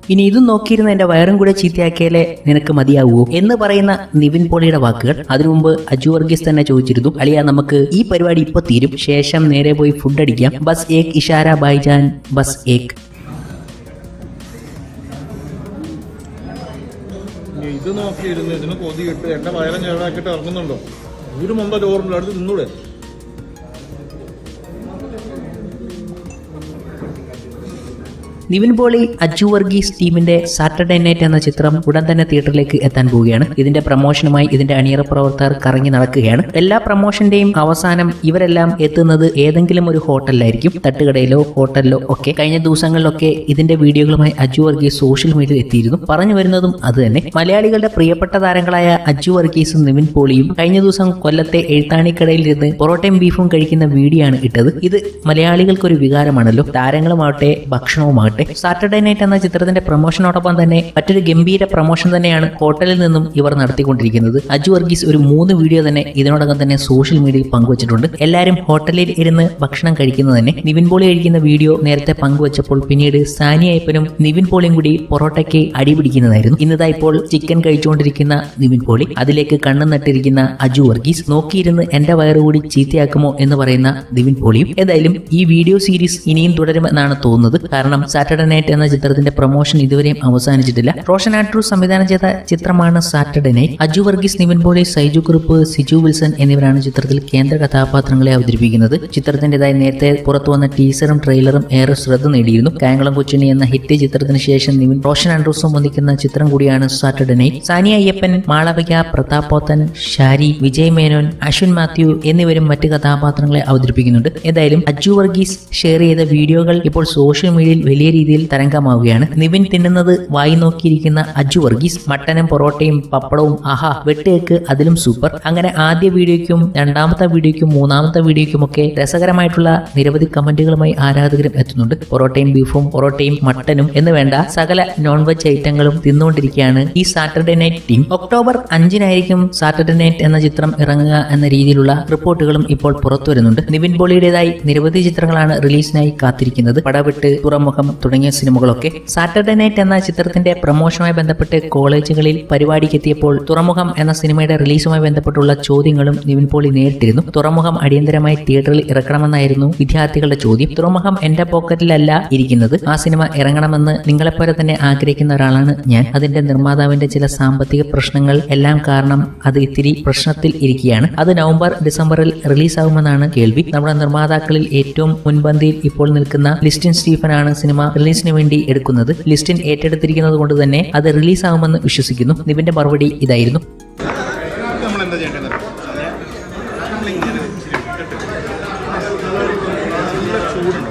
ഇനി ഇതും നോക്കിയിരുന്ന എന്റെ വയറും കൂടെ ചീത്തയാക്കിയാലേ നിനക്ക് മതിയാവൂ എന്ന് പറയുന്ന നിവിൻ പോളിയുടെ വാക്കുകൾ അതിനു മുമ്പ് അജു വർഗീസ് തന്നെ ചോദിച്ചിരുന്നു അളിയ നമുക്ക് ഈ പരിപാടി ഇപ്പൊ തീരും ശേഷം നേരെ പോയി ഫുഡ് അടിക്കാം ബസ് ഏക് ഇഷാര ബൈജാൻ ബസ് ഏക് ഇനി ഇത് നോക്കിയിരുന്ന് ഇതിന് കൊതിയിട്ട് എന്റെ വയറം ചേടാക്കിയിട്ട് ഇറങ്ങുന്നുണ്ടോ ഒരു മൊന്ത ചോറുണ്ട് അടുത്ത് തിന്നൂടെ നിവിൻ പോളി അജു വർഗീസ് ടീമിന്റെ സാറ്റർഡേ നൈറ്റ് എന്ന ചിത്രം ഉടൻ തന്നെ തിയേറ്ററിലേക്ക് എത്താൻ പോവുകയാണ് ഇതിന്റെ പ്രമോഷനുമായി ഇതിന്റെ അണിയറ പ്രവർത്തകർ കറങ്ങി നടക്കുകയാണ് എല്ലാ പ്രമോഷന്റെയും അവസാനം ഇവരെല്ലാം എത്തുന്നത് ഏതെങ്കിലും ഒരു ഹോട്ടലിലായിരിക്കും തട്ടുകടയിലോ ഹോട്ടലിലോ ഒക്കെ കഴിഞ്ഞ ദിവസങ്ങളിലൊക്കെ ഇതിന്റെ വീഡിയോകളുമായി അജു വർഗീസ് സോഷ്യൽ മീഡിയയിൽ എത്തിയിരുന്നു പറഞ്ഞു വരുന്നതും അത് തന്നെ മലയാളികളുടെ പ്രിയപ്പെട്ട താരങ്ങളായ അജു വർഗീസും നിവിൻ പോളിയും കഴിഞ്ഞ ദിവസം കൊല്ലത്തെ എഴുത്താണിക്കടയിൽ ഇരുന്ന് പൊറോട്ടയും ബീഫും കഴിക്കുന്ന വീഡിയോ ആണ് ഇട്ടത് ഇത് മലയാളികൾക്കൊരു വികാരമാണല്ലോ താരങ്ങളുമാവട്ടെ ഭക്ഷണവുമാകട്ടെ സാറ്റർഡേ നൈറ്റ് എന്ന ചിത്രത്തിന്റെ പ്രൊമോഷനോടൊപ്പം തന്നെ മറ്റൊരു ഗംഭീര പ്രൊമോഷൻ തന്നെയാണ് ഹോട്ടലിൽ നിന്നും ഇവർ നടത്തിക്കൊണ്ടിരിക്കുന്നത് അജു വർഗീസ് ഒരു മൂന്ന് വീഡിയോ തന്നെ ഇതിനോടകം തന്നെ സോഷ്യൽ മീഡിയയിൽ പങ്കുവച്ചിട്ടുണ്ട് എല്ലാവരും ഹോട്ടലിൽ ഇരുന്ന് ഭക്ഷണം കഴിക്കുന്നത് തന്നെ നിവിൻ പോളി കഴിക്കുന്ന വീഡിയോ നേരത്തെ പങ്കുവച്ചപ്പോൾ പിന്നീട് സാനിയ അയ്യപ്പനും നിവിൻ പോളിയും കൂടി പൊറോട്ടയ്ക്ക് അടിപിടിക്കുന്നതായിരുന്നു ഇന്നതാ ഇപ്പോൾ ചിക്കൻ കഴിച്ചുകൊണ്ടിരിക്കുന്ന നിവിൻ പോളി അതിലേക്ക് കണ്ണു നട്ടിരിക്കുന്ന അജു വർഗീസ് നോക്കിയിരുന്ന് എന്റെ വയറ് കൂടി ചീത്തയാക്കുമോ എന്ന് പറയുന്ന നിവിൻ പോളിയും ഏതായാലും ഈ വീഡിയോ സീരീസ് ഇനിയും തുടരുമെന്നാണ് തോന്നുന്നത് കാരണം സാറ്റർഡേ നൈറ്റ് എന്ന ചിത്രത്തിന്റെ പ്രൊമോഷൻ ഇതുവരെയും അവസാനിച്ചിട്ടില്ല റോഷൻ ആൻഡ്രൂ സംവിധാനം ചെയ്ത ചിത്രമാണ് Saturday night Aju Varghese Nivin Pauly Saiju Kurup Siju Wilson എന്നിവരാണ് ചിത്രത്തിൽ കേന്ദ്ര കഥാപാത്രങ്ങളെ അവതരിപ്പിക്കുന്നത് ചിത്രത്തിന്റേതായി നേരത്തെ പുറത്തു വന്ന ടീസറും ട്രെയിലറും ഏറെ ശ്രദ്ധ നേടിയിരുന്നു കായംകുളം കൊച്ചിനി എന്ന ഹിറ്റ് ചിത്രത്തിന് ശേഷം നിവിൻ റോഷൻ ആൻഡ്രൂസും ഒന്നിക്കുന്ന ചിത്രം കൂടിയാണ് Saturday night Saniya Iyappan Malavika Prathap Pothen Shari Vijay Menon Ashwin Mathew എന്നിവരും മറ്റ് കഥാപാത്രങ്ങളെ അവതരിപ്പിക്കുന്നുണ്ട് ഏതായാലും അജു വർഗീസ് ഷെയർ ചെയ്ത വീഡിയോകൾ ഇപ്പോൾ സോഷ്യൽ മീഡിയയിൽ വലിയ രീതിയിൽ തരംഗമാവുകയാണ് നിവിൻ തിന്നുന്നത് വായി നോക്കിയിരിക്കുന്ന അജു വർഗീസ് മട്ടനും പൊറോട്ടയും പപ്പടവും ആഹാ വെട്ടേക്ക് അതിലും സൂപ്പർ അങ്ങനെ ആദ്യ വീഡിയോയ്ക്കും രണ്ടാമത്തെ വീഡിയോയ്ക്കും മൂന്നാമത്തെ വീഡിയോയ്ക്കും ഒക്കെ രസകരമായിട്ടുള്ള നിരവധി കമന്റുകളുമായി ആരാധകരും എത്തുന്നുണ്ട് പൊറോട്ടയും ബീഫും പൊറോട്ടയും മട്ടനും എന്ന് വേണ്ട സകല നോൺ വെജ് ഐറ്റങ്ങളും തിന്നുകൊണ്ടിരിക്കുകയാണ് ഈ സാറ്റർഡേ നൈറ്റ് ടീം ഒക്ടോബർ അഞ്ചിനായിരിക്കും സാറ്റർഡേ നൈറ്റ് എന്ന ചിത്രം ഇറങ്ങുക എന്ന രീതിയിലുള്ള റിപ്പോർട്ടുകളും ഇപ്പോൾ പുറത്തു വരുന്നുണ്ട് നിവിൻ പോളിയുടേതായി നിരവധി ചിത്രങ്ങളാണ് റിലീസിനായി കാത്തിരിക്കുന്നത് പടവെട്ട് തുറമുഖം തുടങ്ങിയ സിനിമകളൊക്കെ സാറ്റർഡേ നൈറ്റ് എന്ന ചിത്രത്തിന്റെ പ്രമോഷനുമായി ബന്ധപ്പെട്ട് കോളേജുകളിൽ പരിപാടിക്ക് എത്തിയപ്പോൾ തുറമുഖം എന്ന സിനിമയുടെ റിലീസുമായി ബന്ധപ്പെട്ടുള്ള ചോദ്യങ്ങളും നിവിൻ പോളി നേരിട്ടിരുന്നു തുറമുഖം അടിയന്തരമായി തിയേറ്ററിൽ ഇറക്കണമെന്നായിരുന്നു വിദ്യാർത്ഥികളുടെ ചോദ്യം തുറമുഖം എന്റെ പോക്കറ്റിലല്ല ഇരിക്കുന്നത് ആ സിനിമ ഇറങ്ങണമെന്ന് നിങ്ങളെപ്പോലെ തന്നെ ആഗ്രഹിക്കുന്ന ഒരാളാണ് ഞാൻ അതിന്റെ നിർമ്മാതാവിന്റെ ചില സാമ്പത്തിക പ്രശ്നങ്ങൾ എല്ലാം കാരണം അത് ഇത്തിരി പ്രശ്നത്തിൽ ഇരിക്കുകയാണ് അത് നവംബർ ഡിസംബറിൽ റിലീസാകുമെന്നാണ് കേൾവി നമ്മുടെ നിർമ്മാതാക്കളിൽ ഏറ്റവും മുൻപന്തിയിൽ ഇപ്പോൾ നിൽക്കുന്ന ലിസ്റ്റിൻ സ്റ്റീഫനാണ് സിനിമ റിലീസിന് വേണ്ടി എടുക്കുന്നത് ലിസ്റ്റിൻ ഏറ്റെടുത്തിരിക്കുന്നത് കൊണ്ട് തന്നെ അത് റിലീസാകുമെന്ന് വിശ്വസിക്കുന്നു നിവിന്റെ മറുപടി ഇതായിരുന്നു നമ്മൾ എന്താ ചെയ്യേണ്ടത് നമ്മളിങ്ങനെ നല്ല ചൂടുണ്ട്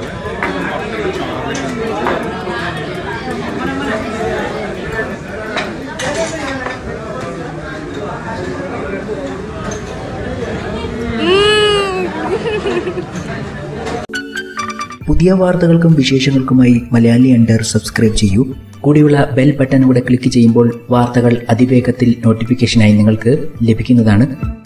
പുതിയ വാർത്തകൾക്കും വിശേഷങ്ങൾക്കുമായി മലയാളി അണ്ടർ സബ്സ്ക്രൈബ് ചെയ്യൂ കൂടിയുള്ള ബെൽ ബട്ടൺ കൂടെ ക്ലിക്ക് ചെയ്യുമ്പോൾ വാർത്തകൾ അതിവേഗത്തിൽ നോട്ടിഫിക്കേഷനായി നിങ്ങൾക്ക് ലഭിക്കുന്നതാണ്